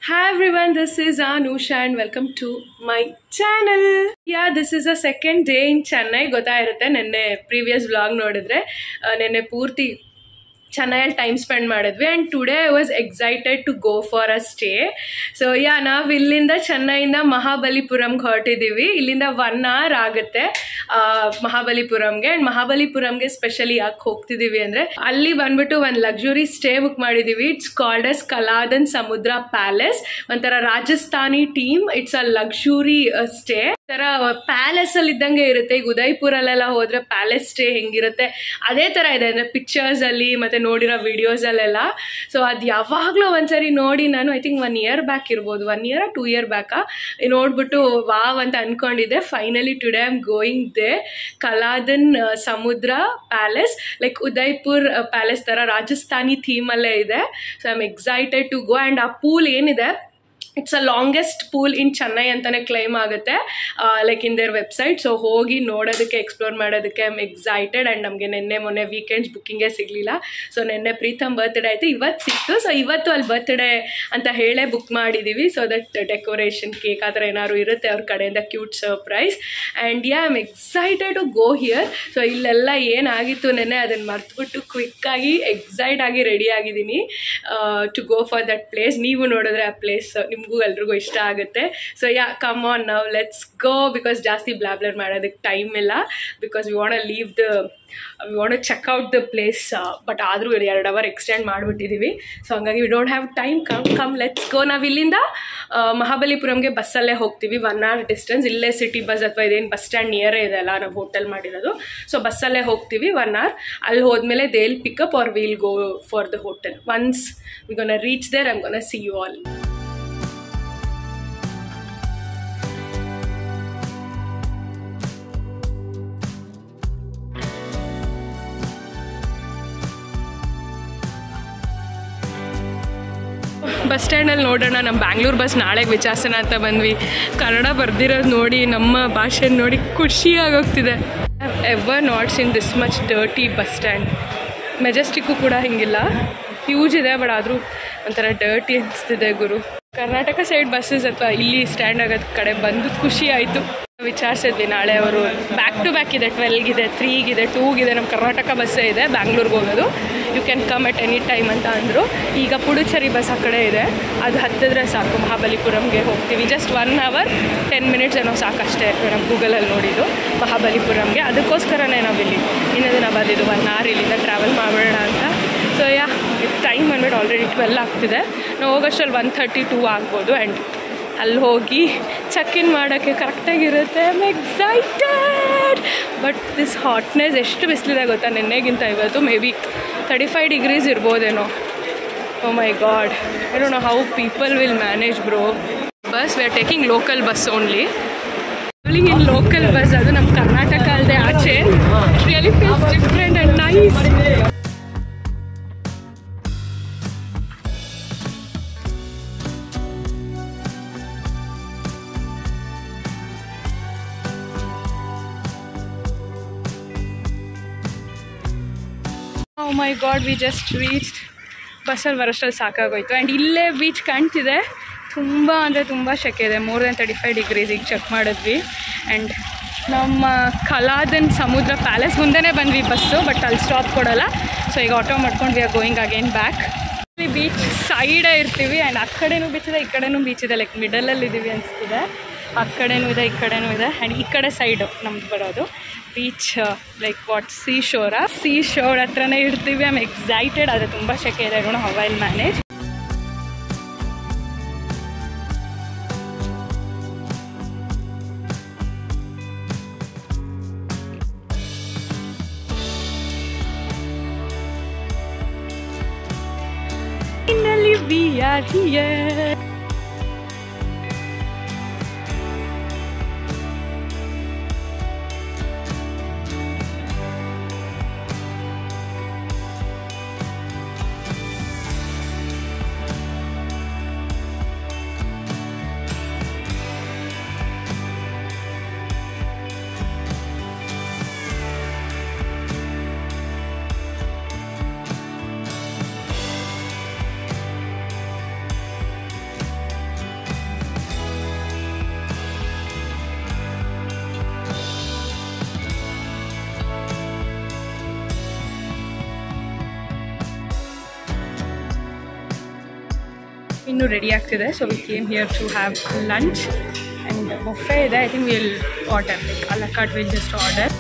Hi everyone, this is Anusha and welcome to my channel. Yeah, this is a second day in Chennai. ಗೊತ್ತಾಗಿರುತ್ತೆ ನೆನ್ನೆ previous vlog ನೋಡಿದ್ರೆ ಆ, ನೆನ್ನೆ ಪೂರ್ತಿ ಚೆನ್ನೈಯಲ್ಲಿ time spend ಮಾಡಿದ್ವಿ and today I was excited to go for a stay so yeah ನಾವು ಇಲ್ಲಿಂದ ಚೆನ್ನೈಯಿಂದ ಮಹಾಬಲಿಪುರಂಗೆ ಹೊರಟಿದ್ದೀವಿ ಇಲ್ಲಿಂದ ಒನ್ ಅವರ್ ಆಗುತ್ತೆ ಆ, ಮಹಾಬಲಿಪುರಂಗೆ ಆ್ಯಂಡ್ ಮಹಾಬಲಿಪುರಂಗೆ ಸ್ಪೆಷಲಿ ಯಾಕೆ ಹೋಗ್ತಿದ್ದೀವಿ ಅಂದರೆ ಅಲ್ಲಿ ಬಂದ್ಬಿಟ್ಟು ಒಂದು ಲಕ್ಸುರಿ ಸ್ಟೇ ಬುಕ್ ಮಾಡಿದ್ದೀವಿ it's called as Kaldan Samudra palace ಒಂಥರ Rajasthani theme it's a luxury stay ತರ ಪ್ಯಾಲೇಸ್ ಅಲ್ಲಿ ಇದ್ದಂಗೆ ಇರುತ್ತೆ ಈಗ ಉದಯ್ಪುರಲ್ಲೆಲ್ಲ ಹೋದ್ರೆ ಪ್ಯಾಲೇಸ್ ಸ್ಟೇ ಹೆಂಗಿರುತ್ತೆ ಅದೇ ತರ ಇದೆ ಅಂದ್ರೆ ಪಿಕ್ಚರ್ಸ್ ಅಲ್ಲಿ ಮತ್ತೆ ನೋಡಿರೋ ವಿಡಿಯೋಸ್ ಅಲ್ಲೆಲ್ಲ ಸೊ ಅದು ಯಾವಾಗ್ಲೂ ಒಂದ್ಸರಿ ನೋಡಿ ನಾನು I think one year back ಇರ್ಬೋದು ಒನ್ ಇಯರ್ ಟೂ ಇಯರ್ ಬ್ಯಾಕಾ ನೋಡ್ಬಿಟ್ಟು ವಾವ್ ಅಂತ ಅನ್ಕೊಂಡಿದ್ದೆ finally today I am going the Kaldan ah, Samudra palace like Udaipur palace ತರ ರಾಜಸ್ಥಾನಿ ಥೀಮಲ್ಲೇ ಇದೆ so I am excited to go and ಆ ಪೂಲ್ ಏನಿದೆ it's a longest pool in Chennai ಅಂತಲೇ ಕ್ಲೈಮ್ ಆಗುತ್ತೆ like in their website so ಹೋಗಿ ನೋಡೋದಕ್ಕೆ ಎಕ್ಸ್ಪ್ಲೋರ್ ಮಾಡೋದಕ್ಕೆ ಐಮ್ ಎಕ್ಸೈಟೆಡ್ ಆ್ಯಂಡ್ ನಮಗೆ ನಿನ್ನೆ ಮೊನ್ನೆ ವೀಕೆಂಡ್ಸ್ ಬುಕ್ಕಿಂಗೇ ಸಿಗಲಿಲ್ಲ ಸೊ ನಿನ್ನೆ ಪ್ರೀತಮ್ ಬರ್ತ್ಡೇ ಆಯಿತು ಇವತ್ತು ಸಿಕ್ತು ಸೊ ಇವತ್ತು ಅಲ್ಲಿ ಬರ್ತ್ಡೇ ಅಂತ ಹೇಳೇ ಬುಕ್ ಮಾಡಿದ್ದೀವಿ ಸೊ ದಟ್ ಡೆಕೋರೇಷನ್ ಕೇಕ್ ಆ ಥರ ಏನಾದ್ರು ಇರುತ್ತೆ ಅವ್ರ ಕಡೆಯಿಂದ cute surprise and yeah I'm excited to go here so ಇಲ್ಲೆಲ್ಲ ಏನಾಗಿತ್ತು ನೆನ್ನೆ ಅದನ್ನು ಮರ್ತ್ಬಿಟ್ಟು ಕ್ವಿಕ್ಕಾಗಿ ಎಕ್ಸೈಟ್ ಆಗಿ ರೆಡಿ ಆಗಿದ್ದೀನಿ to go for that place ನೀವು ನೋಡಿದ್ರೆ ಆ ಪ್ಲೇಸ್ ನಿಮಗೂ ಎಲ್ರಿಗೂ ಇಷ್ಟ ಆಗುತ್ತೆ ಸೊ ಯಾ ಕಮ್ ಆನ್ ನಾವು ಲೆಟ್ಸ್ ಗೋ ಬಿಕಾಸ್ ಜಾಸ್ತಿ ಬ್ಲಾಬ್ಲರ್ ಮಾಡೋದಕ್ಕೆ ಟೈಮ್ ಇಲ್ಲ because we want leave the we want checkout the place but ಆದರೂ ಎರಡು ಅವರ್ ಎಕ್ಸ್ಟೆಂಡ್ ಮಾಡಿಬಿಟ್ಟಿದ್ದೀವಿ ಸೊ ಹಂಗಾಗಿ we don't have time come come let's go ನಾವು ಇಲ್ಲಿಂದ ಆ, ಮಹಾಬಲಿಪುರಂಗೆ ಬಸ್ಸಲ್ಲೇ ಹೋಗ್ತೀವಿ ಒನ್ ಅವರ್ ಡಿಸ್ಟೆನ್ಸ್ ಇಲ್ಲೇ ಸಿಟಿ ಬಸ್ ಅಥವಾ ಇದೇನು ಬಸ್ ಸ್ಟ್ಯಾಂಡ್ ನಿಯರೇ ಇದೆ ಅಲ್ಲ ನಾವು ಹೋಟೆಲ್ ಮಾಡಿರೋದು ಸೊ ಬಸ್ಸಲ್ಲೇ ಹೋಗ್ತೀವಿ ಒನ್ ಅವರ್ ಅಲ್ಲಿ ಹೋದ್ಮೇಲೆ they'll pickup are will go for the hotel once we gonna reach there I'm gonna see you all bus ಸ್ಟ್ಯಾಂಡಲ್ಲಿ ನೋಡೋಣ ನಮ್ಮ ಬ್ಯಾಂಗ್ಳೂರ್ ಬಸ್ ನಾಳೆಗೆ ವಿಚಾರಿಸೋಣ ಅಂತ ಬಂದ್ವಿ ಕನ್ನಡ ಬರ್ದಿರೋದು ನೋಡಿ ನಮ್ಮ ಭಾಷೆ ನೋಡಿ ಖುಷಿಯಾಗೋಗ್ತಿದೆ ever nots in this much dirty bus stand Majestic ಕೂಡ ಹಿಂಗಿಲ್ಲ ಹ್ಯೂಜ್ ಇದೆ ಬಟ್ ಆದರೂ ಒಂಥರ ಡರ್ಟಿ ಅನಿಸ್ತಿದೆ ಗುರು ಕರ್ನಾಟಕ ಸೈಡ್ ಬಸ್ಸಸ್ ಅಥವಾ ಇಲ್ಲಿ ಸ್ಟ್ಯಾಂಡ್ ಆಗೋದ್ ಕಡೆ ಬಂದು ಖುಷಿ ಆಯಿತು ವಿಚಾರಿಸಿದ್ವಿ ನಾಳೆ ಅವರು ಬ್ಯಾಕ್ ಟು ಬ್ಯಾಕ್ ಇದೆ ಟ್ವೆಲ್ಗಿದೆ ತ್ರೀಗಿದೆ ಟೂಗಿದೆ ನಮ್ಮ ಕರ್ನಾಟಕ ಬಸ್ಸೇ ಇದೆ ಬ್ಯಾಂಗ್ಳೂರ್ಗೆ ಹೋಗೋದು you can come at any time ಅಂತ ಅಂದರು ಈಗ ಪುಡುಚೇರಿ ಬಸ್ ಆ ಕಡೆ ಇದೆ ಅದು ಹತ್ತಿದ್ರೆ ಸಾಕು ಮಹಾಬಲಿಪುರಂಗೆ ಹೋಗ್ತೀವಿ just one hour ten minutes ಏನೋ ಸಾಕಷ್ಟೇ ನಮ್ಮ ಗೂಗಲಲ್ಲಿ ನೋಡಿದ್ದು ಮಹಾಬಲಿಪುರಂಗೆ ಅದಕ್ಕೋಸ್ಕರನೇ ನಾವಿಲ್ಲಿ ಇನ್ನೊಂದು ನಾವು ಬಂದಿದ್ದು ಒನ್ ಅವರ್ ಇಲ್ಲಿಂದ ಟ್ರಾವೆಲ್ ಮಾಡೋಣ ಅಂತ ಸೊ ಯಾ ಟೈಮ್ ಬಂದ್ಬಿಟ್ಟು ಆಲ್ರೆಡಿ ಟ್ವೆಲ್ ಆಗ್ತಿದೆ ನಾವು ಹೋಗೋಷ್ಟರಲ್ಲಿ ಒನ್ ಥರ್ಟಿ ಟೂ ಆಗ್ಬೋದು ಆ್ಯಂಡ್ ಅಲ್ಲಿ ಹೋಗಿ ಚೆಕ್ ಇನ್ ಮಾಡೋಕ್ಕೆ ಕರೆಕ್ಟಾಗಿರುತ್ತೆ I'm excited but this hotness ಎಷ್ಟು ಬಿಸಿಲಿದೆ ಗೊತ್ತಾ ನಿನ್ನೆಗಿಂತ ಇವತ್ತು maybe thirty five degrees ಇರ್ಬೋದೇನೋ oh my god I don't know how people will manage bro bus we are taking local bus only travelling in local bus ಅದು ನಮ್ಮ ಕರ್ನಾಟಕ ಅಲ್ಲದೆ ಆಚೆ really feels different and nice oh my god we just reached ಬಸ್ಸಲ್ಲಿ ಬರೋಷ್ಟರಲ್ಲಿ ಸಾಕಾಗೋಯ್ತು and ಇಲ್ಲೇ beach ಕಾಣ್ತಿದೆ ತುಂಬ ಅಂದರೆ ತುಂಬ ಶೆಕೆ ಇದೆ more than thirty five degrees ಈಗ ಚೆಕ್ ಮಾಡಿದ್ವಿ ಆ್ಯಂಡ್ ನಮ್ಮ ಕಲಾದನ್ ಸಮುದ್ರ ಪ್ಯಾಲೇಸ್ ಮುಂದೆನೇ ಬಂದ್ವಿ ಬಸ್ಸು ಬಟ್ ಅಲ್ಲಿ ಸ್ಟಾಪ್ ಕೊಡೋಲ್ಲ ಸೊ ಈಗ ಆಟೋ ಮಾಡ್ಕೊಂಡು we are going again back beach ಸೈಡೇ ಇರ್ತೀವಿ ಆ್ಯಂಡ್ ಆ ಕಡೆನೂ ಬೀಚ್ ಇದೆ ಈ ಕಡೆನೂ ಬೀಚ್ ಇದೆ ಲೈಕ್ ಮಿಡಲಲ್ಲಿ ಇದ್ದೀವಿ ಅನಿಸ್ತಿದೆ ಆ ಕಡೆನೂ ಇದೆ ಈ ಕಡೆನೂ ಇದೆ ಆ್ಯಂಡ್ ಈ ಕಡೆ ಸೈಡು ನಮ್ದು ಬರೋದು beach like what sea shore sea shore ಹತ್ರನೇ ಇರ್ತೀವಿ ಐಮ್ ಎಕ್ಸೈಟೆಡ್ ಆದರೆ ತುಂಬ ಶೆಕೆ ಇದೆ ನೋಡೋ how we'll manage Finally we are here. ಇನ್ನು ರೆಡಿ ಆಗ್ತಿದೆ so we came here to have lunch and buffet ಇದೆ I think will order like a la carte will just order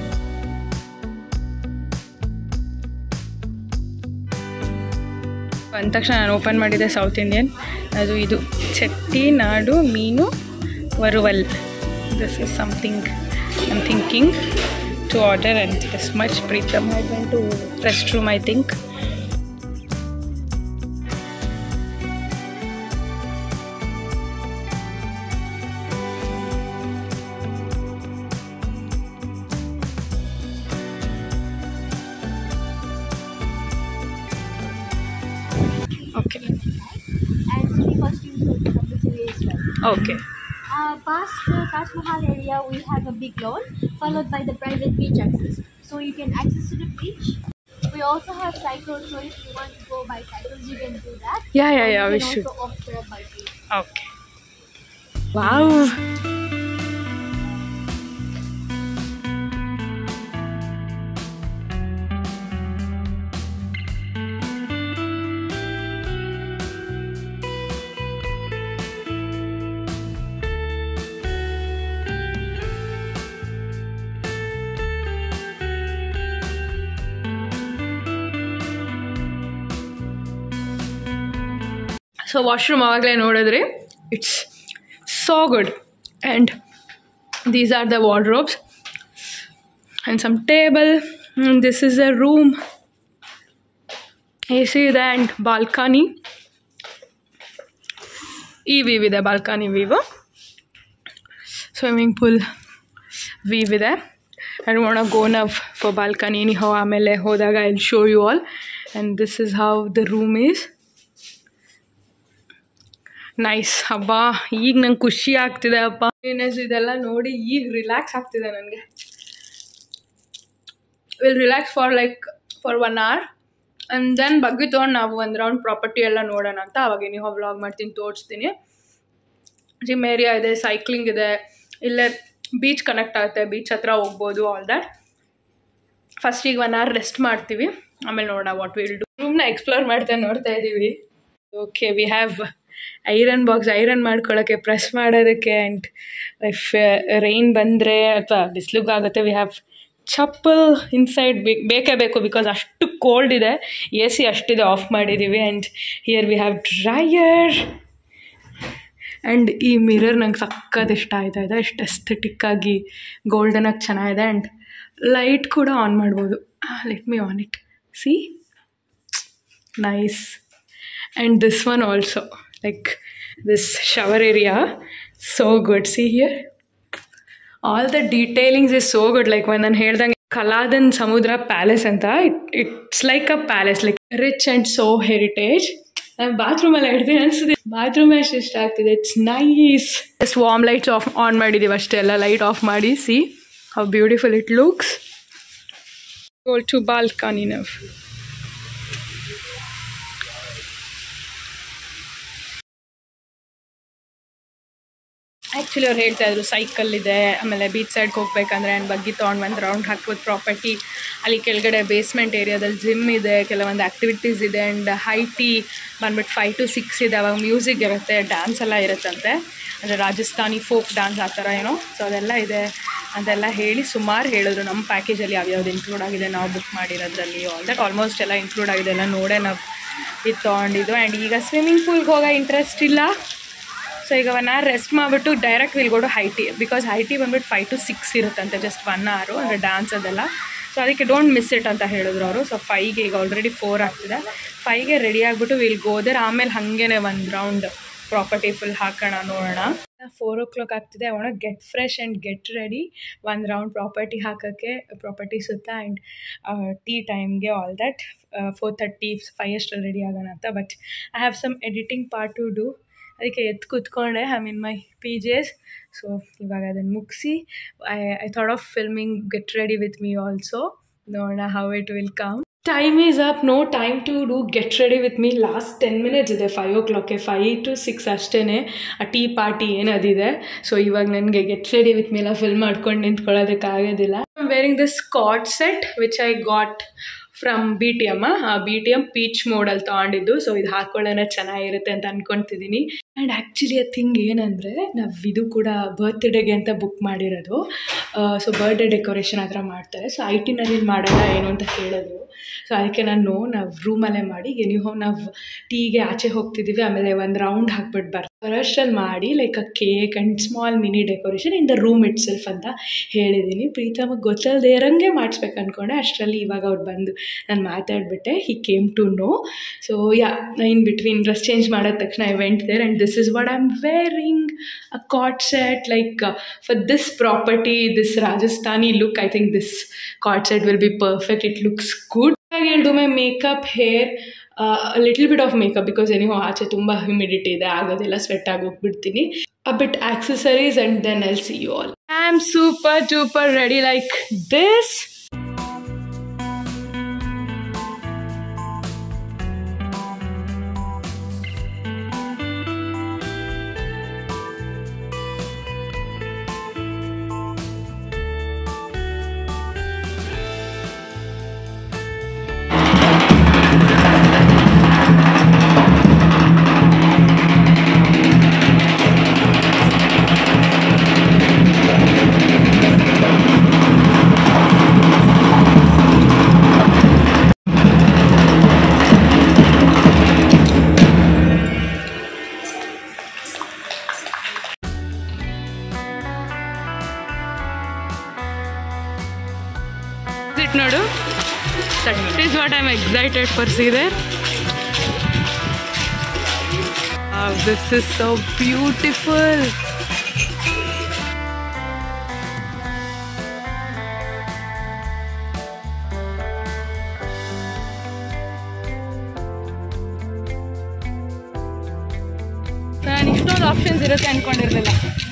ಅಂದ ತಕ್ಷಣ ನಾನು ಓಪನ್ ಮಾಡಿದೆ ಸೌತ್ ಇಂಡಿಯನ್ ಅದು ಇದು ಚೆಟ್ಟಿನಾಡು ಮೀನು ವರುವಲ್ this is something I am thinking to order and this much Preetham I went to restroom I think okay and city costumes also from the city as well. Okay Uh, past the Taj Mahal area, we have a big lawn followed by the private beach access. So you can access to the beach. We also have cycles, so if you want to go by cycles, you can do that. Yeah, yeah, Or yeah, You we can should. also opt for a bike lane. Okay wow so washroom ಆವಾಗಲೇ ನೋಡಿದ್ರಿ it's so good and these are the wardrobes and some table this is a room A C ಇದೆ and balcony ಈ view ಇದೆ balcony view swimming pool view ಇದೆ and wanna go now for balcony ಹೋ ಆಮೇಲೆ ಹೋದಾಗ I show you all and this is how the room is nice ಹಬ್ಬ ಈಗ ನಂಗೆ ಖುಷಿ ಆಗ್ತಿದೆ ಅಪ್ಪ ಏನೇಸ್ ಇದೆಲ್ಲ ನೋಡಿ ಈಗ ರಿಲ್ಯಾಕ್ಸ್ ಆಗ್ತಿದೆ ನನಗೆ will relax for like for one hour and then ಬಗ್ಗೆ ತೊಗೊಂಡು ನಾವು ಒಂದು ರೌಂಡ್ ಪ್ರಾಪರ್ಟಿ ಎಲ್ಲ ನೋಡೋಣ ಅಂತ ಅವಾಗ ನೀವು ವ್ಲಾಗ್ ಮಾಡ್ತೀನಿ ತೋರಿಸ್ತೀನಿ ಜಿಮ್ ಏರಿಯಾ ಇದೆ ಸೈಕ್ಲಿಂಗ್ ಇದೆ ಇಲ್ಲೇ ಬೀಚ್ ಕನೆಕ್ಟ್ ಆಗುತ್ತೆ ಬೀಚ್ ಹತ್ರ ಹೋಗ್ಬೋದು ಆಲ್ ದ್ಯಾಟ್ ಫಸ್ಟ್ ಈಗ ಒನ್ ಅವರ್ ರೆಸ್ಟ್ ಮಾಡ್ತೀವಿ ಆಮೇಲೆ ನೋಡೋಣ ವಾಟ್ ವಿಲ್ ಡು ರೂಮ್ನ ಎಕ್ಸ್ಪ್ಲೋರ್ ಮಾಡ್ತಾ ನೋಡ್ತಾ ಇದ್ದೀವಿ okay we have iron box iron ಮಾಡ್ಕೊಳ್ಳೋಕ್ಕೆ ಪ್ರೆಸ್ ಮಾಡೋದಕ್ಕೆ ಆ್ಯಂಡ್ ಇಫ್ ರೈನ್ ಬಂದರೆ ಅಥವಾ ಬಿಸಿಲಿಗಾಗುತ್ತೆ ವಿ ಹ್ಯಾವ್ ಚಪ್ಪಲ್ ಇನ್ಸೈಡ್ ಬೇಕೇ ಬೇಕು ಬಿಕಾಸ್ ಅಷ್ಟು ಕೋಲ್ಡ್ ಇದೆ ಎ ಸಿ ಅಷ್ಟಿದೆ ಆಫ್ ಮಾಡಿದ್ದೀವಿ and here we have dryer and ಈ ಮಿರರ್ ನಂಗೆ ಸಕ್ಕತ್ ಇಷ್ಟ ಆಯ್ತಾ ಇದೆ ಎಷ್ಟು ಎಸ್ಥೆಟಿಕ್ಕಾಗಿ ಗೋಲ್ಡನಾಗಿ ಚೆನ್ನಾಗಿದೆ ಆ್ಯಂಡ್ ಲೈಟ್ ಕೂಡ ಆನ್ ಮಾಡ್ಬೋದು let me on it see nice and this one also like this shower area so good see here all the detailings is so good like ಒಂದು ನಾನು ಹೇಳ್ದಂಗೆ ಕಲಾದನ್ ಸಮುದ್ರ ಪ್ಯಾಲೇಸ್ ಅಂತ it it's like a palace like rich and so heritage ನಾನು ಬಾತ್ರೂಮಲ್ಲಿ ಹಿಡ್ತೀನಿ ಅನಿಸಿದೆ bathroom ಅಷ್ಟು ಇಷ್ಟ ಆಗ್ತಿದೆ it's nice just warm lights off on ಮಾಡಿದ್ದೀವಿ ಅಷ್ಟೇ ಎಲ್ಲ ಲೈಟ್ ಆಫ್ ಮಾಡಿ see how beautiful it looks goal to balcony now actually ಅವ್ರು ಹೇಳ್ತಾ ಇದ್ರು ಸೈಕಲ್ ಇದೆ ಆಮೇಲೆ ಬೀಚ್ ಸೈಡ್ಗೆ ಹೋಗ್ಬೇಕಂದ್ರೆ ಆ್ಯಂಡ್ ಬಗ್ಗಿ ತೊಗೊಂಡು ಒಂದು ರೌಂಡ್ ಹಾಕ್ಬೋದು ಪ್ರಾಪರ್ಟಿ ಅಲ್ಲಿ ಕೆಳಗಡೆ ಬೇಸ್ಮೆಂಟ್ ಏರಿಯಾದಲ್ಲಿ ಜಿಮ್ ಇದೆ ಕೆಲವೊಂದು ಆ್ಯಕ್ಟಿವಿಟೀಸ್ ಇದೆ ಆ್ಯಂಡ್ ಹೈಟಿ ಬಂದ್ಬಿಟ್ಟು ಫೈವ್ ಟು ಸಿಕ್ಸ್ ಇದೆ ಅವಾಗ ಮ್ಯೂಸಿಕ್ ಇರುತ್ತೆ ಡ್ಯಾನ್ಸ್ ಎಲ್ಲ ಇರುತ್ತಂತೆ ಅಂದರೆ ರಾಜಸ್ಥಾನಿ ಫೋಕ್ ಡ್ಯಾನ್ಸ್ ಆ ಥರ ಏನೋ ಸೊ ಅದೆಲ್ಲ ಇದೆ ಅದೆಲ್ಲ ಹೇಳಿ ಸುಮಾರು ಹೇಳಿದ್ರು ನಮ್ಮ ಪ್ಯಾಕೇಜಲ್ಲಿ ಯಾವ್ಯಾವ್ದು ಇನ್ಕ್ಲೂಡ್ ಆಗಿದೆ ನಾವು ಬುಕ್ ಮಾಡಿರೋದ್ರಲ್ಲಿ ಆಲ್ ದಟ್ ಆಲ್ಮೋಸ್ಟ್ ಎಲ್ಲ ಇನ್ಕ್ಲೂಡ್ ಆಗಿದೆ ಎಲ್ಲ ನೋಡೇ ನಾವು ಇದು ತೊಗೊಂಡಿದ್ದು ಆ್ಯಂಡ್ ಈಗ ಸ್ವಿಮ್ಮಿಂಗ್ ಪೂಲ್ಗೆ ಹೋಗೋ ಇಂಟ್ರೆಸ್ಟ್ ಇಲ್ಲ ಸೊ ಈಗ ಒನ್ ಅವರ್ ರೆಸ್ಟ್ ಮಾಡಿಬಿಟ್ಟು direct will go to high tea because high tea ಬಂದ್ಬಿಟ್ಟು ಫೈವ್ ಟು ಸಿಕ್ಸ್ ಇರುತ್ತಂತೆ ಜಸ್ಟ್ ಒನ್ ಅವರು ಅಂದರೆ ಡ್ಯಾನ್ಸ್ ಅದೆಲ್ಲ ಸೊ ಅದಕ್ಕೆ ಡೋಂಟ್ ಮಿಸ್ ಇಟ್ ಅಂತ ಹೇಳಿದ್ರು ಅವರು ಸೊ ಫೈವ್ಗೆ ಈಗ ಆಲ್ರೆಡಿ ಫೋರ್ ಆಗ್ತಿದೆ ಫೈವ್ಗೆ ರೆಡಿ ಆಗಿಬಿಟ್ಟು ವಿಲ್ ಗೋದರ್ ಆಮೇಲೆ ಹಾಗೇನೆ ಒಂದು ರೌಂಡ್ ಪ್ರಾಪರ್ಟಿ ಫುಲ್ ಹಾಕೋಣ ನೋಡೋಣ ಫೋರ್ ಓ ಕ್ಲಾಕ್ ಆಗ್ತಿದೆ ಅವಣ get fresh and get ready ಒಂದು ರೌಂಡ್ ಪ್ರಾಪರ್ಟಿ ಹಾಕೋಕ್ಕೆ ಪ್ರಾಪರ್ಟಿ ಸುತ್ತ ಆ್ಯಂಡ್ ಟೀ ಟೈಮ್ಗೆ all that four thirty five ಅಷ್ಟರಲ್ಲಿ ರೆಡಿ ಆಗೋಣ ಅಂತ but I have some editing part to do ಅದಕ್ಕೆ ಎದ್ದು ಕೂತ್ಕೊಂಡೆ I mean my PJs so ಇವಾಗ ಅದನ್ನು ಮುಗಿಸಿ I I thought of filming get ready with me also ನೋಡೋಣ how it will come time is up no time to do get ready with me last ten minutes ಇದೆ five ಓ ಕ್ಲಾಕ್ಗೆ five to six ಅಷ್ಟೇ ಆ tea party ಏನದಿದೆ so ಇವಾಗ ನನಗೆ get ready with me ಎಲ್ಲ ಫಿಲ್ ಮಾಡ್ಕೊಂಡು ನಿಂತ್ಕೊಳ್ಳೋದಕ್ಕಾಗೋದಿಲ್ಲ I am wearing this card set which I got from B T M B T M peach ಮೋಡಲ್ಲಿ ತೊಗೊಂಡಿದ್ದು ಸೊ ಇದು ಹಾಕೊಳ್ಳೋಣ ಚೆನ್ನಾಗಿರುತ್ತೆ ಅಂತ ಅನ್ಕೊತಿದ್ದೀನಿ ಆ್ಯಂಡ್ ಆ್ಯಕ್ಚುಲಿ ಆ ಥಿಂಗ್ ಏನಂದರೆ ನಾವು ಇದು ಕೂಡ ಬರ್ತ್ಡೇಗೆ ಅಂತ ಬುಕ್ ಮಾಡಿರೋದು ಸೊ ಬರ್ಡೇ ಡೆಕೋರೇಷನ್ ಆ ಥರ ಮಾಡ್ತಾರೆ ಸೊ ಐಟಿನರಿಲಿ ಮಾಡೋಣ ಏನು ಅಂತ ಕೇಳಿದ್ರು ಸೊ ಅದಕ್ಕೆ ನಾನು ನಾವು ರೂಮಲ್ಲೇ ಮಾಡಿ ಎನಿಹೋ ನಾವು ಟೀಗೆ ಆಚೆ ಹೋಗ್ತಿದ್ದೀವಿ ಆಮೇಲೆ ಒಂದು ರೌಂಡ್ ಹಾಕ್ಬಿಟ್ಟು ಬರ್ತಾರೆ ಅಷ್ಟಲ್ಲಿ ಮಾಡಿ like a cake and small mini decoration in the room itself ಅಂತ ಹೇಳಿದ್ದೀನಿ ಪ್ರೀತಮಗೆ ಗೊತ್ತಲ್ಲದೆ ಇರಂಗೆ ಮಾಡಿಸ್ಬೇಕು ಅಂದ್ಕೊಂಡೆ ಅಷ್ಟರಲ್ಲಿ ಇವಾಗ ಅವ್ರು ಬಂದು ನಾನು ಮಾತಾಡಿಬಿಟ್ಟೆ he came to know so yeah in between dress change ಮಾಡಿದ ತಕ್ಷಣ I went there and this is what I am wearing a cord set like for this property this Rajasthani look I think this cord set will be perfect it looks good I do my makeup hair little bit of makeup because anyhow ಆಚೆ ತುಂಬ humidity ಇದೆ ಆಗೋದೆಲ್ಲ sweat ಆಗಿ ಹೋಗ್ಬಿಡ್ತೀನಿ a bit accessories and then I'll see you all. I'm super duper ready like this. It nodu. That is what I'm excited for. See there. Wow, this is so beautiful. ನಾನು ಇಷ್ಟೊಂದು options ಇರುತ್ತೆ ಅನ್ಕೊಂಡಿರ್ಲಿಲ್ಲ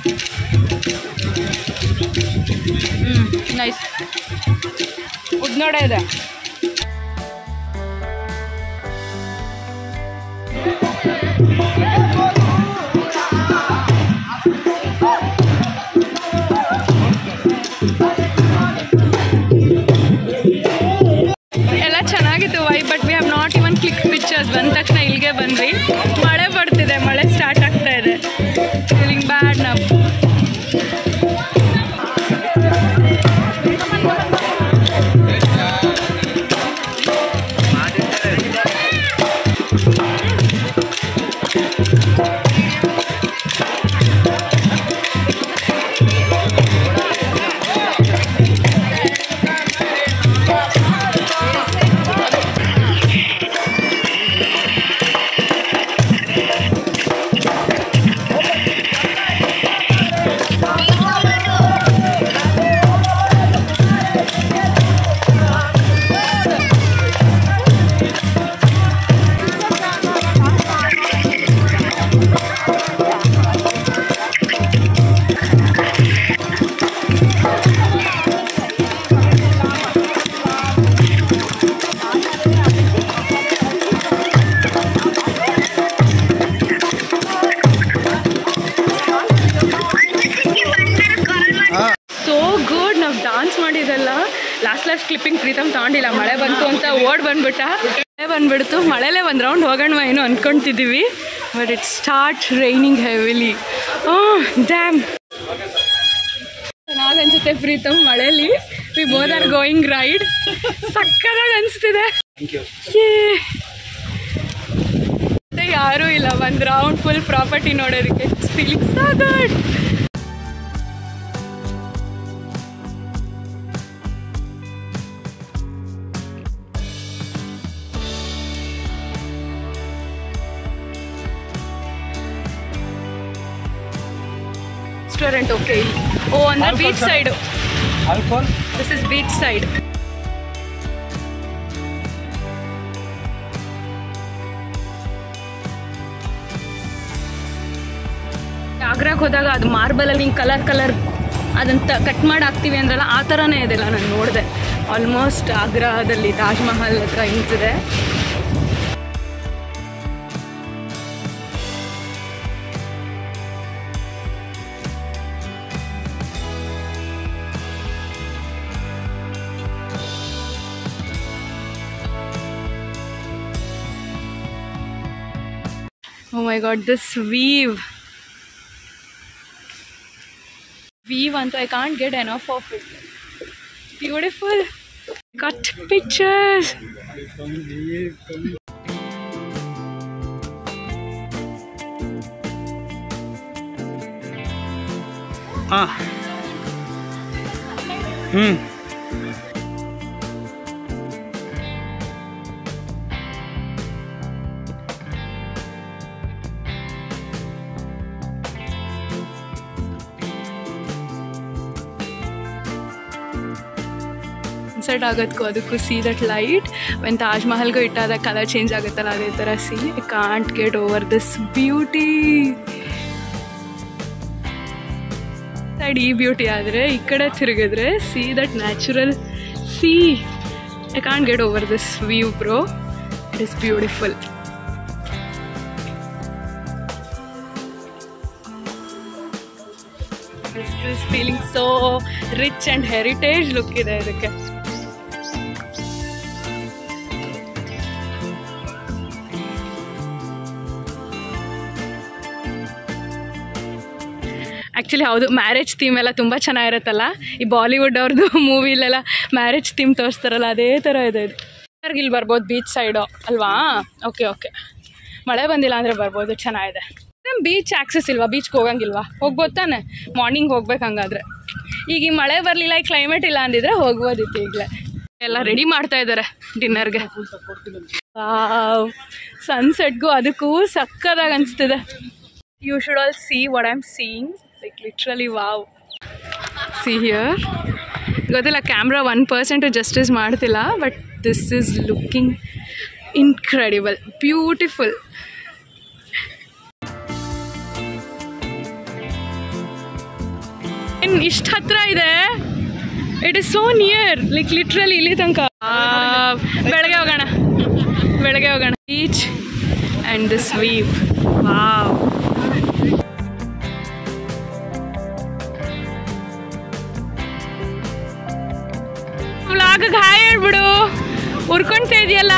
ಹ್ಞೂ nice ಉದ್ನೋಡ ಇದೆ ಎಲ್ಲ ಚೆನ್ನಾಗಿತ್ತು why but we have not even click pictures ಬಂದ ತಕ್ಷಣ ಇಲ್ಲಿಗೆ ಬಂದ್ವಿ ಮಳೆ ಬರ್ತಿದೆ ಮಳೆ ಸ್ಟಾರ್ಟ್ ಆಗ್ತಾ ಇದೆ ಫೀಲಿಂಗ್ ಬ್ಯಾಡ್ ನಾವು ಸೋ ಗುಡ್ ನಾವು ಡಾನ್ಸ್ ಮಾಡಿದೆಲ್ಲ ಲಾಸ್ಟ್ ಲಾಸ್ಟ್ ಕ್ಲಿಪ್ಪಿಂಗ್ ಪ್ರೀತಮ್ ತಗೊಂಡಿಲ್ಲ ಮಳೆ ಬಂತು ಅಂತ ಓಡ್ ಬಂದ್ಬಿಟ್ಟ ಮಳೆ ಬಂದ್ಬಿಡ್ತು ಮಳೆಲೇ ಒಂದು ರೌಂಡ್ ಹೋಗೋಣ ಏನು ಅನ್ಕೊಂತಿದ್ದೀವಿ but it start raining heavily damn ಚೆನ್ನಾಗಿ ಅನ್ಸುತ್ತೆ ಪ್ರೀತಮ್ ಮಳೆಲಿ we both are going ride ಸಕ್ಕದಾಗಿ ಅನಿಸ್ತಿದೆ ಮತ್ತೆ ಯಾರೂ ಇಲ್ಲ ಒಂದು ರೌಂಡ್ ಫುಲ್ ಪ್ರಾಪರ್ಟಿ ನೋಡೋದಕ್ಕೆ feeling so good restaurant okay oh ಅಂದ್ರೆ beach side Alcohol? This is beach side ಆಗ್ರಾಕ್ ಹೋದಾಗ ಅದು ಮಾರ್ಬಲಲ್ಲಿ ಹಿಂಗೆ ಕಲರ್ ಕಲರ್ ಅದಂತ ಕಟ್ ಮಾಡಿ ಹಾಕ್ತೀವಿ ಅಂದ್ರಲ್ಲ ಆ ಥರನೇ ಇದೆಲ್ಲ ನಾನು ನೋಡಿದೆ ಆಲ್ಮೋಸ್ಟ್ ಆಗ್ರಾದಲ್ಲಿ ತಾಜ್ ಮಹಲ್ ಹತ್ರ ಹಿಂಗಿದೆ oh my god this view view ಅಂತೂ I can't get enough of of it beautiful cut pictures ಹಾಂ ಹ್ಞೂ ಸನ್ಸೆಟ್ ಆಗೋದಕ್ಕೂ ಅದಕ್ಕೂ see that light when Taj ಮಹಲ್ಗೂ ಇಟ್ಟಾದ ಕಲರ್ ಚೇಂಜ್ ಆಗುತ್ತಲ್ಲ ಅದೇ ಥರ see I can't get over this beauty side ಈ ಬ್ಯೂಟಿ ಆದರೆ ಈ ಕಡೆ ತಿರುಗಿದ್ರೆ see that natural see I can't get over this view bro it is beautiful this is feeling so rich and heritage look ಇದೆ ಇದಕ್ಕೆ actually ಹೌದು marriage theme ಎಲ್ಲ ತುಂಬ ಚೆನ್ನಾಗಿರುತ್ತಲ್ಲ ಈ ಬಾಲಿವುಡ್ ಅವ್ರದ್ದು ಮೂವಿಲೆಲ್ಲ ಮ್ಯಾರೇಜ್ ಥೀಮ್ ತೋರಿಸ್ತಾರಲ್ಲ ಅದೇ ಥರ ಇದೆ ಇದು ಇಲ್ಲಿ ಬರ್ಬೋದು ಬೀಚ್ ಸೈಡು ಅಲ್ವಾ ಓಕೆ ಓಕೆ ಮಳೆ ಬಂದಿಲ್ಲ ಅಂದರೆ ಬರ್ಬೋದು ಚೆನ್ನಾಗಿದೆ ನಮ್ಮ ಬೀಚ್ ಆಕ್ಸಸ್ ಇಲ್ವಾ ಬೀಚ್ಗೆ ಹೋಗಂಗಿಲ್ವಾ ಹೋಗ್ಬೋದು ತಾನೆ ಮಾರ್ನಿಂಗ್ ಹೋಗ್ಬೇಕು ಹಂಗಾದ್ರೆ ಈಗ ಈ ಮಳೆ ಬರಲಿಲ್ಲ ಈ ಕ್ಲೈಮೇಟ್ ಇಲ್ಲ ಅಂದಿದ್ರೆ ಹೋಗ್ಬೋದಿತ್ತು ಈಗಲೇ ಎಲ್ಲ ರೆಡಿ ಮಾಡ್ತಾ ಇದ್ದಾರೆ ಡಿನ್ನರ್ಗೆ ಸನ್ಸೆಟ್ಗೂ ಅದಕ್ಕೂ ಸಕ್ಕದಾಗಿ ಅನಿಸ್ತಿದೆ you should all see what I am seeing like literally wow see here ಗೊತ್ತಿಲ್ಲ ಕ್ಯಾಮ್ರಾ ಒನ್ ಪರ್ಸೆಂಟು ಜಸ್ಟಿಸ್ ಮಾಡ್ತಿಲ್ಲ but this is looking incredible beautiful in ಇಷ್ಟು ಹತ್ರ ಇದೆ it is so near like literally ಇಲ್ಲಿ ತನಕ ಆ, ಬೆಳಗ್ಗೆ ಹೋಗೋಣ ಬೆಳಗ್ಗೆ ಹೋಗೋಣ beach and this view wow ವ್ಲಾಗ್ಗೆ ಹಾಯ್ ಹೇಳ್ಬಿಡು ಉರ್ಕೊಂತ ಇದೆಯಲ್ಲ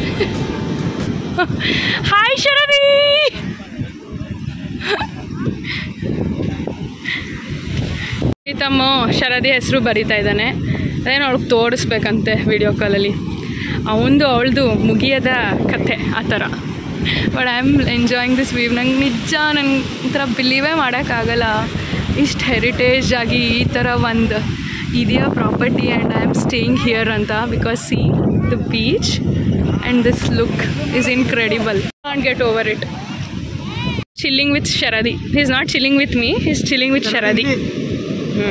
ಹಾಯ್ ಶರದಿ ತಮ್ಮ ಶರದಿ ಹೆಸರು ಬರಿತಾ ಇದ್ದಾನೆ ಅದೇನೋ ಅವಳಿಗೆ ತೋರಿಸ್ಬೇಕಂತೆ ವಿಡಿಯೋ ಕಾಲಲ್ಲಿ ಅವನದು ಅವಳದು ಮುಗಿಯದ ಕಥೆ ಆ ಥರ but I am enjoying this view ನಂಗೆ ನಿಜ ನಂಗೆ ಈ ಥರ ಬಿಲೀವೇ ಮಾಡೋಕ್ಕಾಗಲ್ಲ ಇಷ್ಟು ಹೆರಿಟೇಜ್ ಆಗಿ ಈ ಥರ ಒಂದು ಇದೆಯಾ property and I am staying here ಅಂತ because see the beach and this look is incredible can't get over it chilling with Sharadi he is not chilling with me he is chilling with Sharadi ಹ್ಞೂ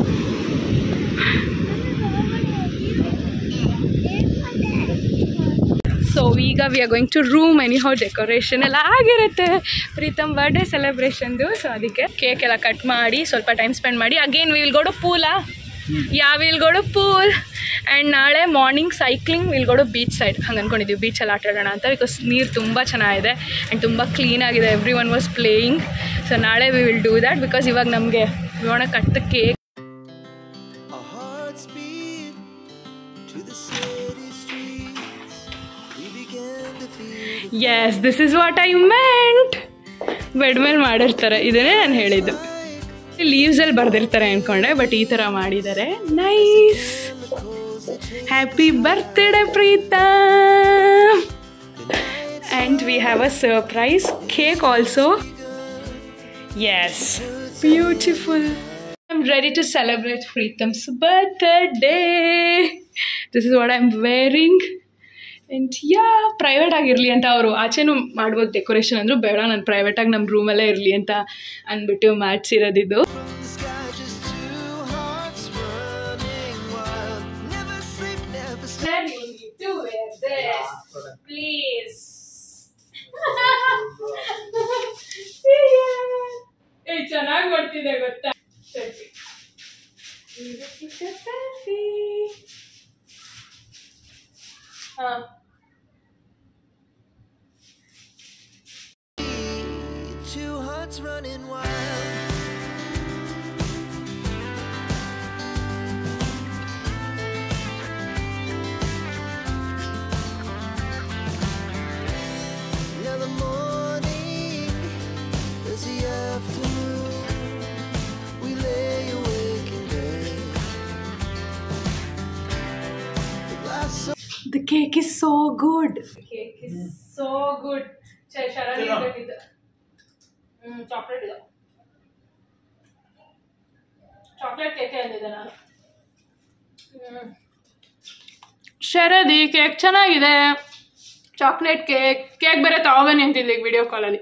so ಈಗ we are going to room anyhow decoration ಎಲ್ಲ ಆಗಿರುತ್ತೆ Pritam birthday ಸೆಲೆಬ್ರೇಷನ್ದು so ಅದಕ್ಕೆ cake ಎಲ್ಲ cut ಮಾಡಿ ಸ್ವಲ್ಪ time spend ಮಾಡಿ ಅಗೇನ್ ವಿಲ್ ಗೋಡು ಪೂಲಾ ಯಾ ವಿಲ್ ಗೋಡು ಪೂಲ್ ಆ್ಯಂಡ್ ನಾಳೆ morning cycling will go to beach side ಹಂಗೆ ಅಂದ್ಕೊಂಡಿದ್ದೀವಿ ಬೀಚಲ್ಲಿ ಆಟ ಆಡೋಣ ಅಂತ ಬಿಕಾಸ್ ನೀರು ತುಂಬ ಚೆನ್ನಾಗಿದೆ ಆ್ಯಂಡ್ ತುಂಬ ಕ್ಲೀನಾಗಿದೆ every one was playing so ನಾಳೆ we will do that because ಇವಾಗ ನಮಗೆ ವಿವಣ cut cake Our hearts beat to the city streets. We began to feel yes this is what I meant bed ಮೇಲೆ ಮಾಡಿರ್ತಾರೆ ಇದನ್ನೇ ನಾನು ಹೇಳಿದ್ದು ಲೀವ್ಸಲ್ಲಿ ಬರೆದಿರ್ತಾರೆ ಅಂದ್ಕೊಂಡೆ ಬಟ್ ಈ ಥರ ಮಾಡಿದ್ದಾರೆ nice happy birthday Preetha and we have a surprise cake also yes beautiful I'm ready to celebrate Preetham's birthday. This is what I'm wearing. And yeah private ಆಗಿರಲಿ ಅಂತ ಅವರು ಆಚೆನೂ ಮಾಡ್ಬೋದು ಡೆಕೋರೇಷನ್ ಅಂದರು ಬೇಡ ನಾನು ಪ್ರೈವೇಟಾಗಿ ನಮ್ಮ ರೂಮಲ್ಲೇ ಇರಲಿ ಅಂತ ಅಂದ್ಬಿಟ್ಟು ಮಾಡಿಸಿರೋದಿದ್ದು the sky, just two hearts running wild. Never sleep, never sleep. Please ಏ ಚೆನ್ನಾಗಿ ಮಾಡ್ತಿದೆ ಗೊತ್ತಾ ಸೆಲ್ಫಿ ಹಾಂ Two hearts running wild. Now the morning cake is so good cake is so good ಶರಾರಿ ಇರ್ಬೇಕಿತ್ತು ಹ್ಞೂ ಚಾಕ್ಲೇಟ್ ಇದೆ ಚಾಕ್ಲೇಟ್ ಕೇಕೆ ಅಂದಿದ್ದೆ ನಾನು ಶರದಿ ಕೇಕ್ ಚೆನ್ನಾಗಿದೆ ಚಾಕ್ಲೇಟ್ ಕೇಕ್ ಕೇಕ್ ಬೇರೆ ತಗೋಬನ್ನಿ ಅಂತಿದ್ದೆ ಈಗ ವಿಡಿಯೋ ಕಾಲಲ್ಲಿ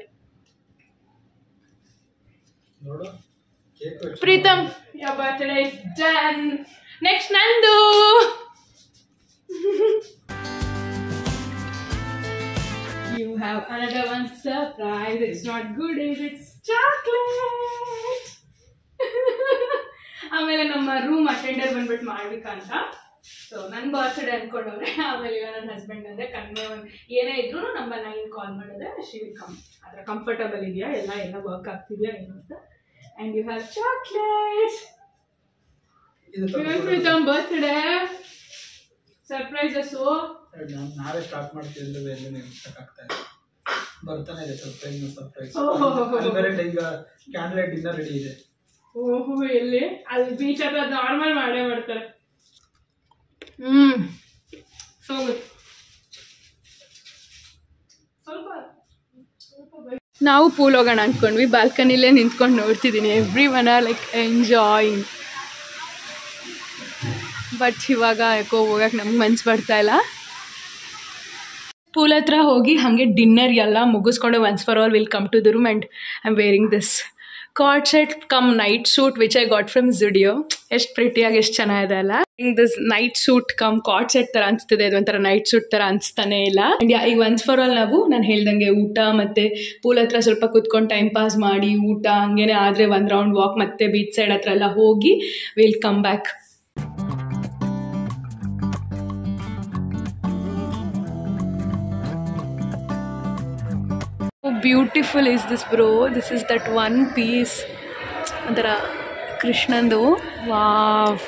ನೋಡು cake Pritam your birthday is done next ನಂದು you have another one surprise it's not good is it's chocolate ಆಮೇಲೆ ನಮ್ಮ ರೂಮ್ ಅಟೆಂಡರ್ ಬಂದ್ಬಿಟ್ಟು ಮಾಡ್ಬೇಕಂತ ಸೊ ನನ್ನ ಬರ್ತ್ಡೇ ಅನ್ಕೊಂಡವ್ರೆ ಆಮೇಲೆ ಈಗ ನನ್ನ ಹಸ್ಬೆಂಡ್ ಅಂದರೆ ಕಡಿಮೆ ಒಂದು ಏನೇ ಇದ್ರೂ ನಮ್ಮ ನೈನ್ ಕಾಲ್ ಮಾಡಿದ್ರೆ ಶಿ ವಿಲ್ ಕಮ್ ಅದರ ಕಂಫರ್ಟಬಲ್ ಇದೆಯಾ ಎಲ್ಲ ಎಲ್ಲ ವರ್ಕ್ ಆಗ್ತಿದೆಯಾ ಏನು ಅಂತ ಆ್ಯಂಡ್ ಯು ಹ್ಯಾವ್ ಚಾಕ್ಲೇಟ್ ಇದು ಪ್ರೀತಮ್ ಬರ್ತ್ಡೇ ಸರ್ಪ್ರೈಸಸ್ಸು ನಾನು ನಾವೇ ಸ್ಟಾರ್ಟ್ ಮಾಡ್ತಿದ್ರೆ ಎಲ್ಲ ಆಗ್ತಾ ಇದೆ ಬರ್ತಾನೆ ಇದೆ ಸರ್ಪ್ರೈಸ್ ಸರ್ಪ್ರೈಸ್ ಓಹೋ. ಅಲ್ಲಿ ಬೇರೆ ಈಗ ಕ್ಯಾಂಡಲ್ ಲೈಟ್ ಇಂದ ರೆಡಿ ಇದೆ ಓಹೋ ಎಲ್ಲಿ ಅಲ್ಲಿ ಬೀಚ್ ಹತ್ರ ನಾರ್ಮಲ್ ಮಾಡೇ ಮಾಡ್ತಾರೆ ಹ್ಮ್ ಸೊ ಗುಡ್ ನಾವು ಪೂಲ್ ಹೋಗೋಣ ಅಂದ್ಕೊಂಡ್ವಿ ಬಾಲ್ಕನಿಲೇ ನಿಂತ್ಕೊಂಡು ನೋಡ್ತಿದ್ದೀನಿ every one are like enjoying but ಇವಾಗ ಯಾಕೋ ಹೋಗಕ್ಕೆ ನಮ್ಗೆ ಮನ್ಸು ಬರ್ತಾ ಇಲ್ಲ ಪೂಲ್ ಹತ್ರ ಹೋಗಿ ಹಾಗೆ ಡಿನ್ನರ್ ಎಲ್ಲ ಮುಗಿಸ್ಕೊಂಡು once for all will come to the room and I am wearing this card set come night suit which I got from Zudio ಎಷ್ಟು ಪ್ರಿಟಿಯಾಗಿ ಎಷ್ಟು ಚೆನ್ನಾಗಿದೆ ಅಲ್ಲ this night suit come cord set ಥರ ಅನಿಸ್ತಿದೆ ಇದು ಒಂಥರ ನೈಟ್ ಸೂಟ್ ಥರ ಅನಿಸ್ತಾನೆ ಇಲ್ಲ ಆ್ಯಂಡ್ ಈಗ ಒನ್ಸ್ ಫಾರ್ ಆಲ್ ನಾವು ನಾನು ಹೇಳ್ದಂಗೆ ಊಟ ಮತ್ತು ಪೂಲ್ ಹತ್ರ ಸ್ವಲ್ಪ ಕೂತ್ಕೊಂಡು ಟೈಮ್ ಪಾಸ್ ಮಾಡಿ ಊಟ ಹಂಗೇನೆ ಆದರೆ ಒಂದು ರೌಂಡ್ ವಾಕ್ ಮತ್ತೆ ಬೀಚ್ ಸೈಡ್ ಹತ್ರ ಎಲ್ಲ ಹೋಗಿ will come back beautiful is this bro this is that one piece ಒಂಥರ ಕೃಷ್ಣಂದು wow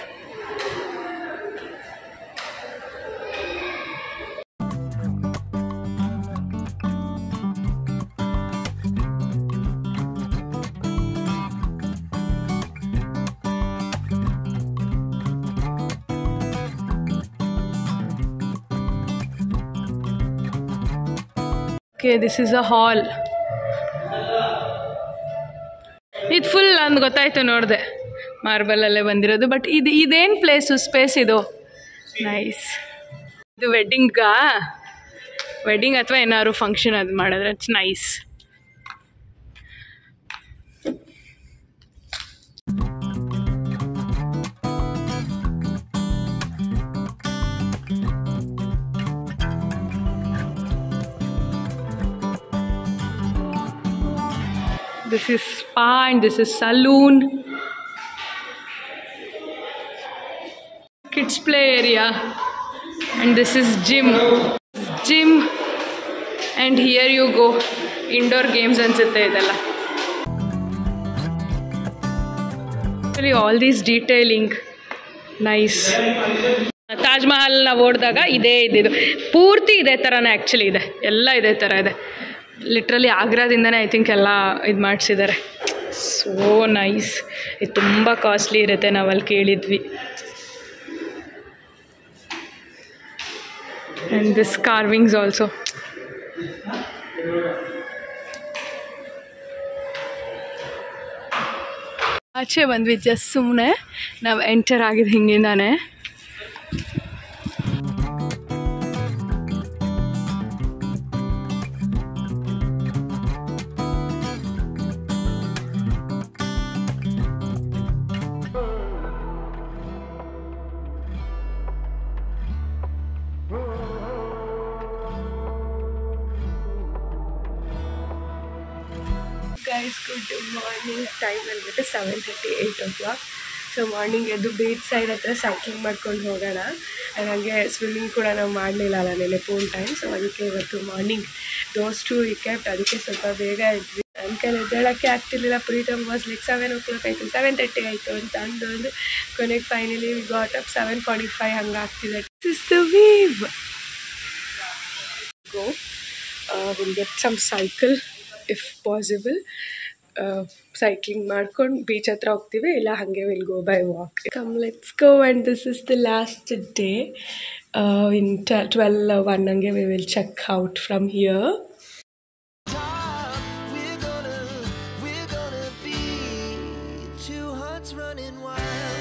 okay this is a hall ಇದು ಫುಲ್ ಅಂದ್ ಗೊತ್ತಾಯ್ತು ನೋಡಿದೆ ಮಾರ್ಬಲಲ್ಲೇ ಬಂದಿರೋದು ಬಟ್ ಇದು ಇದೇನು ಪ್ಲೇಸು ಸ್ಪೇಸ್ ಇದು ನೈಸ್ ಇದು ವೆಡ್ಡಿಂಗಾ ವೆಡ್ಡಿಂಗ್ ಅಥವಾ ಏನಾದ್ರು ಫಂಕ್ಷನ್ ಅದು ಮಾಡಿದ್ರೆ it's nice This is spa and this is saloon. Kids play area. And this is gym. Gym. And here you go. Indoor games ಅನ್ಸುತ್ತೆ ಇದೆಲ್ಲ Actually all these detailing. Nice. Taj Mahal ನಾವು ಓಡಿದಾಗ ಇದೇ ಇದ್ದಿದ್ದು ಪೂರ್ತಿ ಇದೇ ಥರನೇ ಆ್ಯಕ್ಚುಲಿ ಇದೆ ಎಲ್ಲ ಇದೇ ಥರ ಇದೆ ಲಿಟ್ರಲಿ ಆಗ್ರಾದಿಂದನೇ ಐ ಥಿಂಕ್ ಎಲ್ಲ ಇದು ಮಾಡಿಸಿದ್ದಾರೆ ಸೋ ನೈಸ್ ಇದು ತುಂಬ ಕಾಸ್ಟ್ಲಿ ಇರುತ್ತೆ ನಾವು ಅಲ್ಲಿ ಕೇಳಿದ್ವಿ ಆ್ಯಂಡ್ ದಿಸ್ ಕಾರ್ವಿಂಗ್ಸ್ ಆಲ್ಸೋ ಆಚೆ ಬಂದ್ವಿ ಜಸ್ಟ್ ಸುಮ್ಮನೆ ನಾವು ಎಂಟರ್ ಆಗಿದ್ದು ಹಿಂಗಿಂದಾನೆ ಗೈಸ್ ಗುಡ್ ಮಾರ್ನಿಂಗ್ ಟೈಮ್ ಬಂದ್ಬಿಟ್ಟು seven thirty eight o'clock so morning ಎದ್ದು ಬೀಚ್ ಸೈಡ್ ಹತ್ರ ಸೈಕ್ಲಿಂಗ್ ಮಾಡ್ಕೊಂಡು ಹೋಗೋಣ ಹಾಗೆ ಸ್ವಿಮ್ಮಿಂಗ್ ಕೂಡ ನಾವು ಮಾಡಲಿಲ್ಲ ಅಲ್ಲ ನೆನೆ ಪೂಲ್ ಟೈಮ್ ಸೊ ಅದಕ್ಕೆ ಇವತ್ತು ಮಾರ್ನಿಂಗ್ ದೋಸ್ ಟು ವಿಕೆಟ್ ಅದಕ್ಕೆ ಸ್ವಲ್ಪ ಬೇಗ ಇದ್ವಿ ನನ್ನ ಕೈಲಿ ಎದ್ದೇಳೋಕ್ಕೆ ಆಗ್ತಿರ್ಲಿಲ್ಲ Pritam was like seven o'clock ಆಯಿತು ಸೆವೆನ್ ತರ್ಟಿ ಆಯಿತು ಅಂತ ಅಂದು ಕೊನೆಗೆ finally got up seven forty five ಹಂಗೆ ಆಗ್ತಿದೆ is the view go. Uh, we'll get some cycle if possible. Cycling ಮಾಡ್ಕೊಂಡು ಬೀಚ್ ಹತ್ರ ಹೋಗ್ತೀವಿ ಇಲ್ಲ ಹಾಗೆ will go by walk come let's go and this is the last day in twelve one ಹಂಗೆ we will check out from here top. We're gonna, we're gonna be two hearts running wild.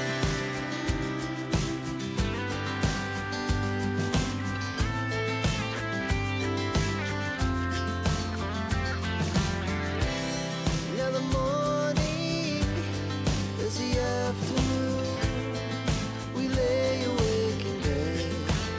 Now the morning is the afternoon. We lay awake in bed.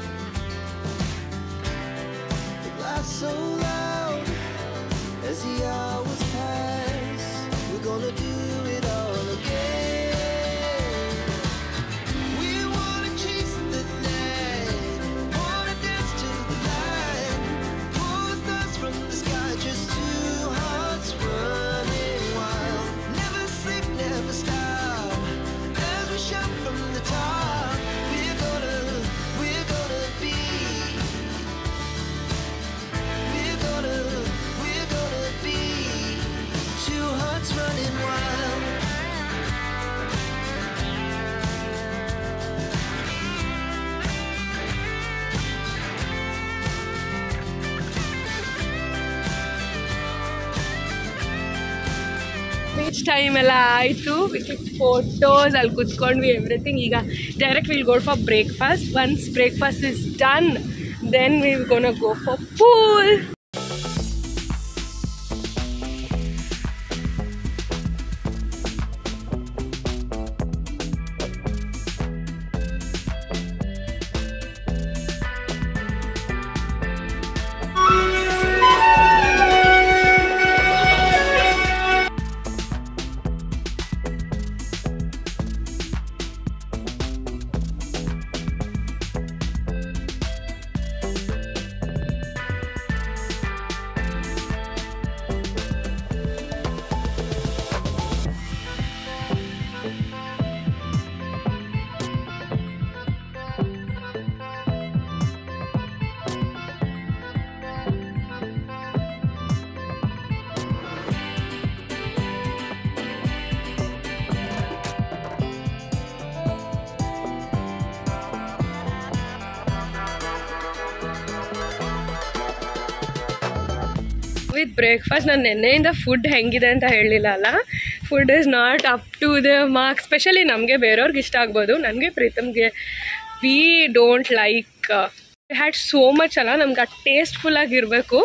It laughs so loud as the hours pass. We're gonna do it all again. We wanna chase the night, wanna dance to the light, pull the stars from the sky, just two hearts running wild. Never sleep, never stop. As we shout from the top, we're gonna, we're gonna be. We're gonna, we're gonna be two hearts running wild. Beach time ಎಲ್ಲ ಆಯಿತು photos ಅಲ್ಲಿ ಕುತ್ಕೊಂಡ್ವಿ everything ಈಗ direct will go for breakfast once breakfast is done then we gonna go for pool with breakfast ನಾನು ನೆನ್ನೆಯಿಂದ food ಹೆಂಗಿದೆ ಅಂತ ಹೇಳಲಿಲ್ಲ ಅಲ್ಲ food is not up to the mark specially ನಮಗೆ ಬೇರೆಯವ್ರಿಗೆ ಇಷ್ಟ ಆಗ್ಬೋದು ನನಗೆ ಪ್ರೀತಮ್ಗೆ we don't like had so much ಅಲ್ಲ ನಮ್ಗೆ ಆ ಟೇಸ್ಟ್ಫುಲ್ ಆಗಿರಬೇಕು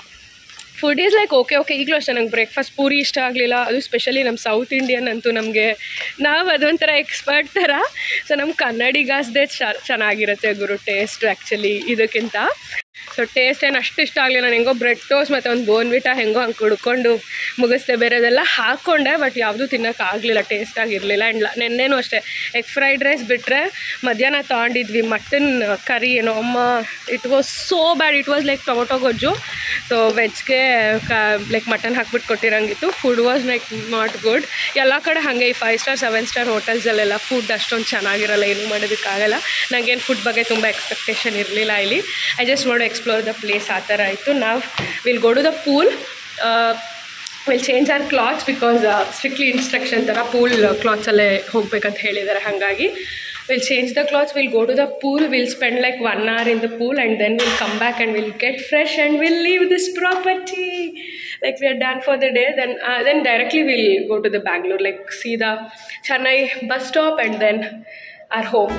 food is like okay okay ಈಗಲೂ ಅಷ್ಟೇ ನಂಗೆ ಬ್ರೇಕ್ಫಾಸ್ಟ್ ಪೂರಿ ಇಷ್ಟ ಆಗಲಿಲ್ಲ ಅದು ಸ್ಪೆಷಲಿ ನಮ್ಮ ಸೌತ್ ಇಂಡಿಯನ್ ಅಂತೂ ನಮಗೆ ನಾವು ಅದೊಂಥರ ಎಕ್ಸ್ಪರ್ಟ್ ಥರ ಸೊ ನಮ್ಮ ಕನ್ನಡಿಗಾಸ್ದೇ ಚ ಚೆನ್ನಾಗಿರುತ್ತೆ ಗುರು ಟೇಸ್ಟ್ ಆ್ಯಕ್ಚುಲಿ ಇದಕ್ಕಿಂತ ಸೊ ಟೇಸ್ಟ್ ಏನು ಅಷ್ಟು ಇಷ್ಟ ಆಗಲಿಲ್ಲ ನಾನು ಹೆಂಗೋ ಬ್ರೆಡ್ ಟೋಸ್ಟ್ ಮತ್ತು ಒಂದು ಬೋನ್ವಿಟ ಹೆಂಗೋ ಹಂಗೆ ಕುಡ್ಕೊಂಡು ಮುಗಿಸ್ದೆ ಬೇರೆದೆಲ್ಲ ಹಾಕ್ಕೊಂಡೆ ಬಟ್ ಯಾವುದೂ ತಿನ್ನೋಕ್ಕಾಗಲಿಲ್ಲ ಟೇಸ್ಟ್ ಆಗಿರಲಿಲ್ಲ ಆ್ಯಂಡ್ ನೆನ್ನೆನೂ ಅಷ್ಟೇ ಎಗ್ ಫ್ರೈಡ್ ರೈಸ್ ಬಿಟ್ಟರೆ ಮಧ್ಯಾಹ್ನ ತೊಗೊಂಡಿದ್ವಿ ಮಟನ್ ಕರಿ ಏನೋ ಅಮ್ಮ it was so bad it was like tomato ಗೊಜ್ಜು ಸೊ ವೆಜ್ಗೆ ಕ ಲೈಕ್ ಮಟನ್ ಹಾಕ್ಬಿಟ್ಟು ಕೊಟ್ಟಿರಂಗಿತ್ತು food was like not good ಎಲ್ಲ ಕಡೆ ಹಾಗೆ ಈ ಫೈವ್ ಸ್ಟಾರ್ ಸೆವೆನ್ ಸ್ಟಾರ್ ಹೋಟೆಲ್ಸಲ್ಲೆಲ್ಲ ಫುಡ್ ಅಷ್ಟೊಂದು ಚೆನ್ನಾಗಿರಲ್ಲ ಏನೂ ಮಾಡೋದಕ್ಕಾಗಲ್ಲ ನನಗೇನು ಫುಡ್ ಬಗ್ಗೆ ತುಂಬ ಎಕ್ಸ್ಪೆಕ್ಟೇಷನ್ ಇರಲಿಲ್ಲ ಇಲ್ಲಿ I just want explore the place ಆ ಥರ ಇತ್ತು ನಾವು will go to the pool will change our clothes because strictly instruction ಥರ ಪೂಲ್ ಕ್ಲಾತ್ಸಲ್ಲೇ ಹೋಗ್ಬೇಕಂತ ಹೇಳಿದ್ದಾರೆ ಹಾಗಾಗಿ will change the clothes will go to the pool will spend like one hour in the pool and then will come back and will get fresh and will leave this property like we are done for the day then uh, then directly we'll go to the bangalore like see the chennai bus stop and then our home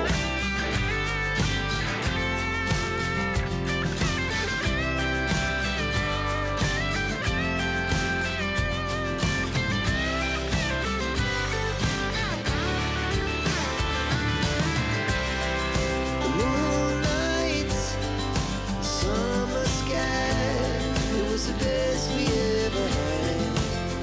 The moonlight, summer sky, it was the best we ever had.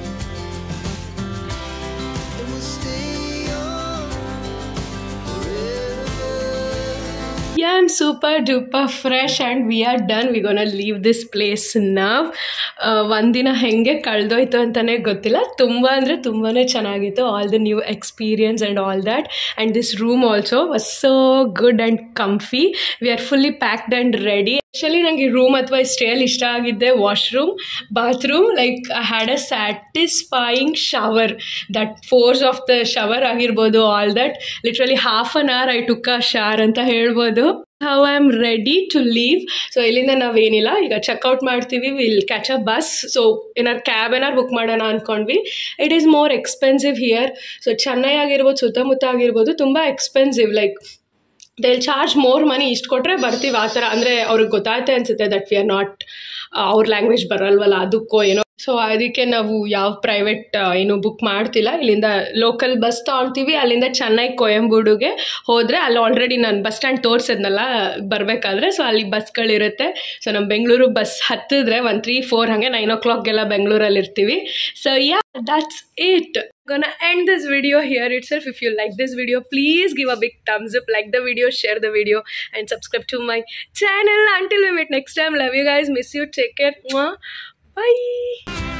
And we'll stay on forever. yeah i'm super duper fresh and we are done we're gonna leave this place now ಒಂದಿನ ಹೆಂಗೆ ಕಳೆದೋಯ್ತು ಅಂತಲೇ ಗೊತ್ತಿಲ್ಲ ತುಂಬ ಅಂದರೆ ತುಂಬಾ ಚೆನ್ನಾಗಿತ್ತು all the new experience and all that and this room also was so good and comfy we are fully packed and ready actually ನನಗೆ room ಅಥವಾ ಸ್ಟೇಯಲ್ಲಿ ಇಷ್ಟ ಆಗಿದ್ದೆ washroom bathroom like I had a satisfying shower that force of the shower ಆಗಿರ್ಬೋದು all that literally half an hour I took a shower ಅಂತ ಹೇಳ್ಬೋದು how I am ready to leave so ಇಲ್ಲಿಂದ ನಾವೇನಿಲ್ಲ ಈಗ ಚೆಕ್ಔಟ್ ಮಾಡ್ತೀವಿ will catch a bus so ಏನಾರು cab ಏನಾರು book ಮಾಡೋಣ ಅಂದ್ಕೊಂಡ್ವಿ it is more expensive here so Chennai ಆಗಿರ್ಬೋದು ಸುತ್ತಮುತ್ತ ಆಗಿರ್ಬೋದು ತುಂಬ expensive like they charge more money ಇಷ್ಟು ಕೊಟ್ಟರೆ ಬರ್ತೀವಿ ಆ ಥರ ಅಂದರೆ ಅವ್ರಿಗೆ ಗೊತ್ತಾಯ್ತೆ ಅನಿಸುತ್ತೆ ದಟ್ ವಿ ಆರ್ ನಾಟ್ ಅವ್ರ ಲ್ಯಾಂಗ್ವೇಜ್ ಬರಲ್ವಲ್ಲ ಅದಕ್ಕೋ ಏನೋ ಸೊ ಅದಕ್ಕೆ ನಾವು ಯಾವ ಪ್ರೈವೇಟ್ ಏನು ಬುಕ್ ಮಾಡ್ತಿಲ್ಲ ಇಲ್ಲಿಂದ ಲೋಕಲ್ ಬಸ್ ತೊಗೊಳ್ತೀವಿ ಅಲ್ಲಿಂದ ಚೆನ್ನೈ ಕೊಯಂಬೂಡುಗೆ ಹೋದರೆ ಅಲ್ಲಿ ಆಲ್ರೆಡಿ ನಾನು ಬಸ್ ಸ್ಟ್ಯಾಂಡ್ ತೋರಿಸಿದ್ನಲ್ಲ ಬರಬೇಕಾದ್ರೆ ಸೊ ಅಲ್ಲಿ ಬಸ್ಗಳಿರುತ್ತೆ ಸೊ ನಮ್ಮ ಬೆಂಗಳೂರು ಬಸ್ ಹತ್ತಿದ್ರೆ ಒನ್ ತ್ರೀ ಫೋರ್ ಹಾಗೆ ನೈನ್ ಓ ಕ್ಲಾಕ್ಗೆಲ್ಲ ಬೆಂಗಳೂರಲ್ಲಿ ಇರ್ತೀವಿ so yeah that's it gonna end this video here itself if you like this video please give a big thumbs up like the video share the video and subscribe to my channel until we meet next time love you guys miss you take care Mwah. bye